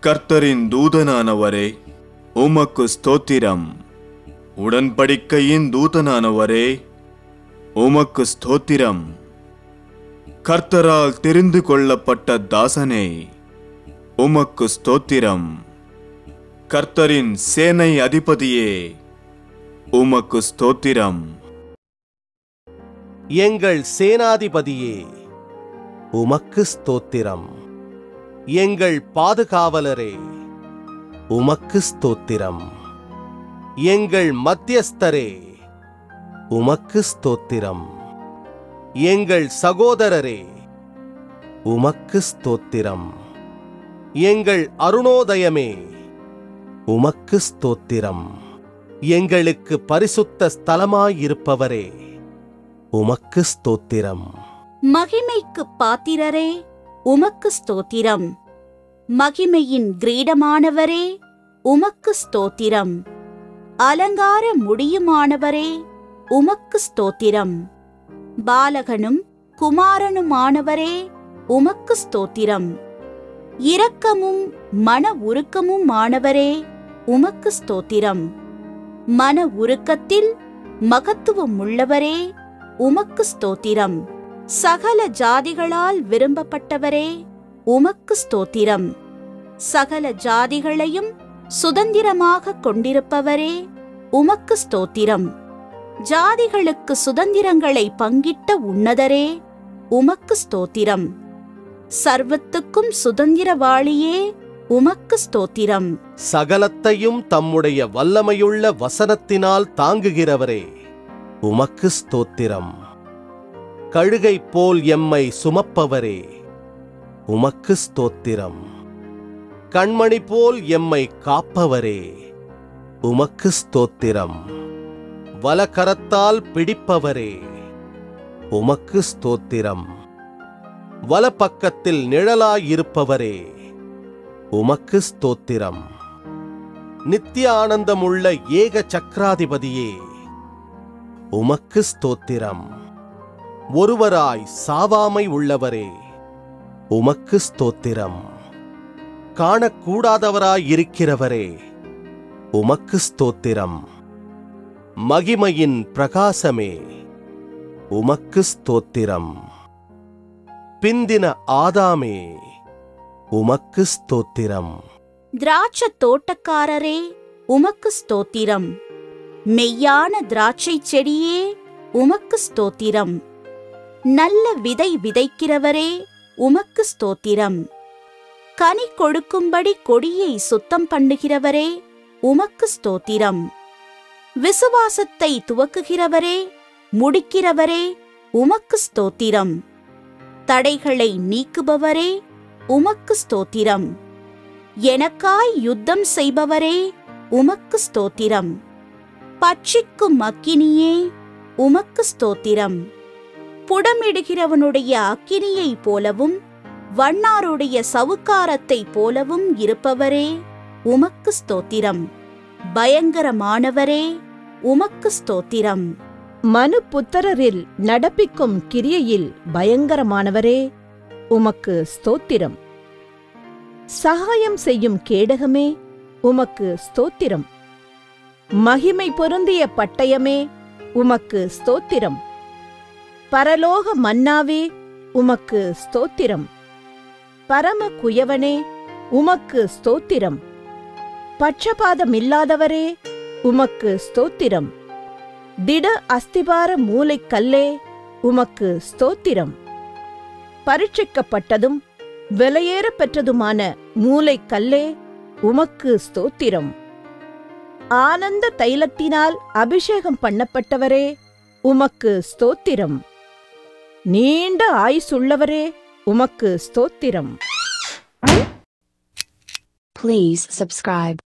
கர்த்தரின் தூதனானவரே உமக்கு ஸ்தோத்திரம் உடன்படிக்கையின் தூதனானவரே உமக்கு ஸ்தோத்திரம் கர்த்தரால் தெரிந்து கொள்ளப்பட்ட தாசனே உமக்கு ஸ்தோத்திரம் கர்த்தரின் சேனை அதிபதியே உமக்கு ஸ்தோத்திரம் எங்கள் சேனாதிபதியே உமக்கு ஸ்தோத்திரம் எங்கள் பாதுகாவலரே உமக்கு ஸ்தோத்திரம் எங்கள் மத்தியஸ்தரே உமக்கு ஸ்தோத்திரம் எங்கள் சகோதரரே உமக்கு ஸ்தோத்திரம் எங்கள் அருணோதயமே உமக்கு ஸ்தோத்திரம் எங்களுக்கு பரிசுத்த ஸ்தலமாயிருப்பவரே உமக்கு ஸ்தோத்திரம் மகிமைக்கு பாத்திரரே உமக்கு ஸ்தோத்திரம் மகிமையின் கிரீடமானவரே உமக்கு ஸ்தோத்திரம் அலங்கார முடியுமானவரே உமக்கு ஸ்தோத்திரம் பாலகனும் குமாரனுமானவரே உமக்கு ஸ்தோத்திரம் இரக்கமும் மன உருக்கமும் ஆனவரே உமக்கு ஸ்தோத்திரம் மன உருக்கத்தில் மகத்துவம் உள்ளவரே உமக்கு ஸ்தோத்திரம் சகல ஜாதிகளால் விரும்பப்பட்டவரே உமக்கு ஸ்தோத்திரம் சகல ஜாதிகளையும் சுதந்திரமாக கொண்டிருப்பவரே உமக்கு ஸ்தோத்திரம் ஜாதிகளுக்கு சுதந்திரங்களை பங்கிட்ட உன்னதரே உமக்கு ஸ்தோத்திரம் சர்வத்துக்கும் சுதந்திரவாளியே உமக்கு ஸ்தோத்திரம் சகலத்தையும் தம்முடைய வல்லமையுள்ள வசனத்தினால் தாங்குகிறவரே உமக்கு ஸ்தோத்திரம் கழுகை போல் எம்மை சுமப்பவரே உமக்கு ஸ்தோத்திரம் கண்மணி போல் எம்மை காப்பவரே உமக்கு ஸ்தோத்திரம் வலக்கரத்தால் பிடிப்பவரே உமக்கு ஸ்தோத்திரம் வலப்பக்கத்தில் நிழலாயிருப்பவரே உமக்கு ஸ்தோத்திரம் நித்திய ஆனந்தமுள்ள ஏக சக்கராதிபதியே உமக்கு ஸ்தோத்திரம் ஒருவராய் சாவாமை உள்ளவரே உமக்கு ஸ்தோத்திரம் காணக்கூடாதவராய் இருக்கிறவரே உமக்கு ஸ்தோத்திரம் மகிமையின் பிரகாசமே உமக்கு ஸ்தோத்திரம் பிந்தின ஆதாமே உமக்கு ஸ்தோத்திரம் திராட்ச தோட்டக்காரரே உமக்கு ஸ்தோத்திரம் மெய்யான திராட்சை செடியே உமக்கு ஸ்தோத்திரம் நல்ல விதை விதைக்கிறவரே உமக்கு ஸ்தோத்திரம் கனி கொடுக்கும்படி கொடியை சுத்தம் பண்ணுகிறவரே உமக்கு ஸ்தோத்திரம் விசுவாசத்தை துவக்குகிறவரே முடிக்கிறவரே உமக்கு ஸ்தோத்திரம் தடைகளை நீக்குபவரே உமக்கு ஸ்தோத்திரம் எனக்காய் யுத்தம் செய்பவரே உமக்கு ஸ்தோத்திரம் பட்சிக்கும் அக்கினியே உமக்கு ஸ்தோத்திரம் புடமிடுகிறவனுடைய அக்கினியைப் போலவும் வண்ணாருடைய சவுக்காரத்தைப் போலவும் இருப்பவரே உமக்கு ஸ்தோத்திரம் பயங்கரமானவரே உமக்கு ஸ்தோத்திரம் மனு புத்திரரில் நடப்பிக்கும் கிரியையில் பயங்கரமானவரே உமக்கு ஸ்தோத்திரம் சகாயம் செய்யும் கேடகமே உமக்கு ஸ்தோத்திரம் மகிமை பொருந்திய பட்டயமே உமக்கு ஸ்தோத்திரம் பரலோக மன்னாவே உமக்கு ஸ்தோத்திரம் பரம குயவனே உமக்கு ஸ்தோத்திரம் பட்சபாதமில்லாதவரே உமக்கு ஸ்தோத்திரம் திட அஸ்திபார மூலைக்கல்லே உமக்கு ஸ்தோத்திரம் பரீட்சிக்கப்பட்டதும் விலையேற பெற்றதுமான மூலைக்கல்லே உமக்கு ஸ்தோத்திரம் ஆனந்த தைலத்தினால் அபிஷேகம் பண்ணப்பட்டவரே உமக்கு ஸ்தோத்திரம் நீண்ட ஆயுசுள்ளவரே உமக்கு ஸ்தோத்திரம் Please subscribe.